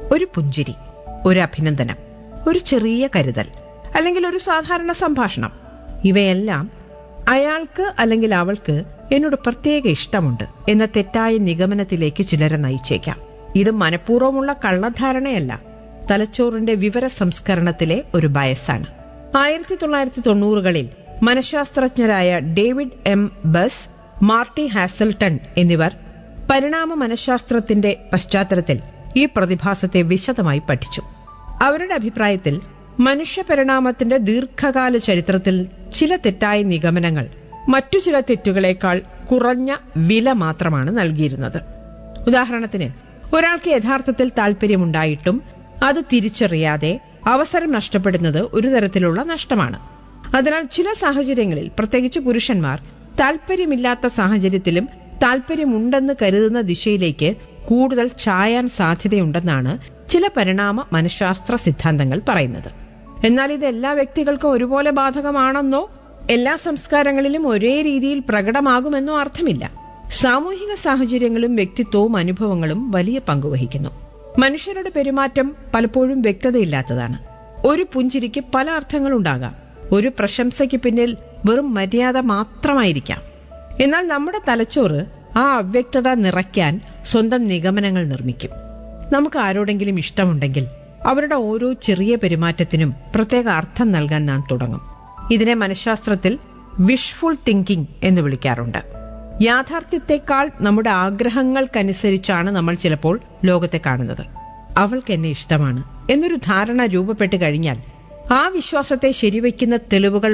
ഒരു പുഞ്ചിരി ഒരു അഭിനന്ദനം ഒരു ചെറിയ കരുതൽ അല്ലെങ്കിൽ ഒരു സാധാരണ സംഭാഷണം ഇവയെല്ലാം അയാൾക്ക് അല്ലെങ്കിൽ അവൾക്ക് എന്നോട് പ്രത്യേക ഇഷ്ടമുണ്ട് എന്ന തെറ്റായ നിഗമനത്തിലേക്ക് ചിലരെ നയിച്ചേക്കാം ഇത് മനഃപൂർവ്വമുള്ള കള്ളധാരണയല്ല തലച്ചോറിന്റെ വിവര സംസ്കരണത്തിലെ ഒരു ബയസാണ് ആയിരത്തി തൊള്ളായിരത്തി തൊണ്ണൂറുകളിൽ മനഃശാസ്ത്രജ്ഞരായ David M Buss Martie Haselton എന്നിവർ പരിണാമ മനഃശാസ്ത്രത്തിന്റെ പശ്ചാത്തലത്തിൽ ഈ പ്രതിഭാസത്തെ വിശദമായി പഠിച്ചു അവരുടെ അഭിപ്രായത്തിൽ മനുഷ്യ പരിണാമത്തിന്റെ ദീർഘകാല ചരിത്രത്തിൽ ചില തെറ്റായ നിഗമനങ്ങൾ മറ്റു ചില തെറ്റുകളേക്കാൾ കുറഞ്ഞ വില മാത്രമാണ് നൽകിയിരുന്നത് ഉദാഹരണത്തിന് ഒരാൾക്ക് യഥാർത്ഥത്തിൽ താല്പര്യമുണ്ടായിട്ടും അത് തിരിച്ചറിയാതെ അവസരം നഷ്ടപ്പെടുന്നത് ഒരു തരത്തിലുള്ള നഷ്ടമാണ് അതിനാൽ ചില സാഹചര്യങ്ങളിൽ പ്രത്യേകിച്ച് പുരുഷന്മാർ താല്പര്യമില്ലാത്ത സാഹചര്യത്തിലും താല്പര്യമുണ്ടെന്ന് കരുതുന്ന ദിശയിലേക്ക് കൂടുതൽ ചായാൻ സാധ്യതയുണ്ടെന്നാണ് ചില പരിണാമ മനഃശാസ്ത്ര സിദ്ധാന്തങ്ങൾ പറയുന്നത് എന്നാൽ ഇത് എല്ലാ വ്യക്തികൾക്കും ഒരുപോലെ ബാധകമാണെന്നോ എല്ലാ സംസ്കാരങ്ങളിലും ഒരേ രീതിയിൽ പ്രകടമാകുമെന്നോ അർത്ഥമില്ല സാമൂഹിക സാഹചര്യങ്ങളും വ്യക്തിത്വവും അനുഭവങ്ങളും വലിയ പങ്കുവഹിക്കുന്നു മനുഷ്യരുടെ പെരുമാറ്റം പലപ്പോഴും വ്യക്തതയില്ലാത്തതാണ് ഒരു പുഞ്ചിരിക്ക് പല അർത്ഥങ്ങളുണ്ടാകാം ഒരു പ്രശംസയ്ക്ക് പിന്നിൽ വെറും മര്യാദ മാത്രമായിരിക്കാം എന്നാൽ നമ്മുടെ തലച്ചോറ് ആ അവ്യക്തത നിറയ്ക്കാൻ സ്വന്തം നിഗമനങ്ങൾ നിർമ്മിക്കും നമുക്ക് ആരോടെങ്കിലും ഇഷ്ടമുണ്ടെങ്കിൽ അവരുടെ ഓരോ ചെറിയ പെരുമാറ്റത്തിനും പ്രത്യേക അർത്ഥം നൽകാൻ നാം തുടങ്ങും ഇതിനെ മനഃശാസ്ത്രത്തിൽ വിഷ്ഫുൾ തിങ്കിംഗ് എന്ന് വിളിക്കാറുണ്ട് യാഥാർത്ഥ്യത്തെക്കാൾ നമ്മുടെ ആഗ്രഹങ്ങൾക്കനുസരിച്ചാണ് നമ്മൾ ചിലപ്പോൾ ലോകത്തെ കാണുന്നത് അവൾക്ക് എന്നെ ഇഷ്ടമാണ് എന്നൊരു ധാരണ രൂപപ്പെട്ടു കഴിഞ്ഞാൽ ആ വിശ്വാസത്തെ ശരിവയ്ക്കുന്ന തെളിവുകൾ